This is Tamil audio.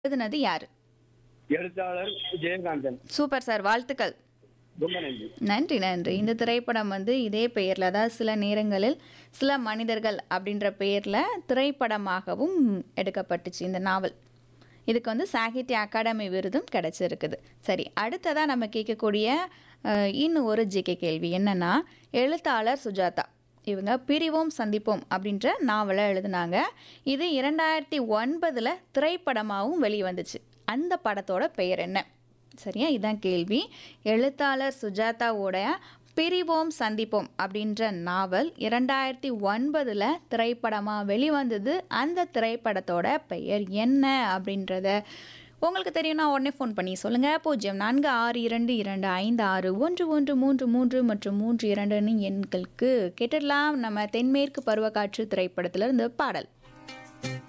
எழுதுனது யாரு எழுத்தாளர் ஜெயகாந்தன் சூப்பர் சார் வாழ்த்துக்கள் ரொம்ப நன்றி நன்றி நன்றி இந்த திரைப்படம் வந்து இதே பெயரில் அதாவது சில நேரங்களில் சில மனிதர்கள் அப்படின்ற பெயரில் திரைப்படமாகவும் எடுக்கப்பட்டுச்சு இந்த நாவல் இதுக்கு வந்து சாகித்ய அகாடமி விருதும் கிடைச்சிருக்குது சரி அடுத்ததாக நம்ம கேட்கக்கூடிய அஹ், இன்னும் ஒரு ஜிகே கேள்வி என்னன்னா எழுத்தாளர் சுஜாதா இவங்க பிரிவோம் சந்திப்போம் அப்படின்ற நாவலை எழுதினாங்க இது இரண்டாயிரத்தி ஒன்பதில் திரைப்படமாகவும் வெளிவந்துச்சு அந்த படத்தோட பெயர் என்ன சரியா இதான் கேள்வி எழுத்தாளர் சுஜாதாவோட பிரிவோம் சந்திப்போம் அப்படின்ற நாவல் இரண்டாயிரத்தி ஒன்பதில் திரைப்படமாக வெளிவந்தது அந்த திரைப்படத்தோட பெயர் என்ன அப்படின்றத உங்களுக்கு தெரியும்னா உடனே ஃபோன் பண்ணி சொல்லுங்கள் பூஜ்ஜியம் நான்கு ஆறு இரண்டு இரண்டு ஐந்து ஆறு ஒன்று ஒன்று மூன்று மூன்று மற்றும் மூன்று இரண்டுன்னு எண்களுக்கு கேட்டுடலாம் நம்ம தென்மேற்கு பருவக்காற்று திரைப்படத்திலிருந்து பாடல்